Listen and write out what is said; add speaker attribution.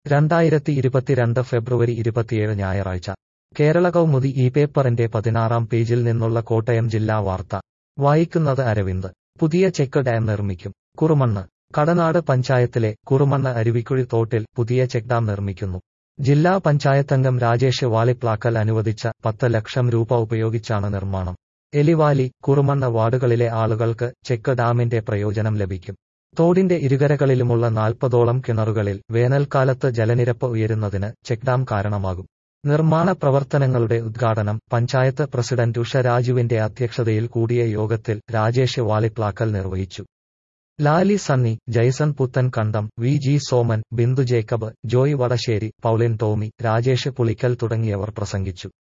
Speaker 1: രണ്ടായിരത്തി ഇരുപത്തിരണ്ട് ഫെബ്രുവരി ഇരുപത്തിയേഴ് ഞായറാഴ്ച കേരള കൗമുദി ഈ പേപ്പറിന്റെ പതിനാറാം പേജിൽ നിന്നുള്ള കോട്ടയം ജില്ലാ വാർത്ത വായിക്കുന്നത് അരവിന്ദ് പുതിയ ചെക്ക് ഡാം നിർമ്മിക്കും കുറുമണ്ണ് കടനാട് പഞ്ചായത്തിലെ കുറുമണ്ണ് അരുവിക്കുഴി തോട്ടിൽ പുതിയ ചെക്ക് ഡാം നിർമ്മിക്കുന്നു ജില്ലാ പഞ്ചായത്തംഗം രാജേഷ് വാളിപ്ലാക്കൽ അനുവദിച്ച പത്ത് ലക്ഷം രൂപ ഉപയോഗിച്ചാണ് നിർമ്മാണം എലിവാലി കുറുമണ്ണ് വാർഡുകളിലെ ആളുകൾക്ക് ചെക്ക് ഡാമിന്റെ പ്രയോജനം ലഭിക്കും തോടിന്റെ ഇരുകരകളിലുമുള്ള നാൽപ്പതോളം കിണറുകളിൽ വേനൽക്കാലത്ത് ജലനിരപ്പ് ഉയരുന്നതിന് ചെക്ക് ഡാം കാരണമാകും നിർമ്മാണ പ്രവർത്തനങ്ങളുടെ ഉദ്ഘാടനം പഞ്ചായത്ത് പ്രസിഡന്റ് ഉഷ രാജുവിന്റെ അധ്യക്ഷതയിൽ കൂടിയ യോഗത്തിൽ രാജേഷ് വാളിപ്ലാക്കൽ നിർവഹിച്ചു ലാലി സണ്ണി ജയ്സൺ പുത്തൻ കണ്ടം വി ജി സോമൻ ബിന്ദു ജേക്കബ് ജോയ് വടശ്ശേരി പൌളിൻ ടോമി രാജേഷ് പുളിക്കൽ തുടങ്ങിയവർ പ്രസംഗിച്ചു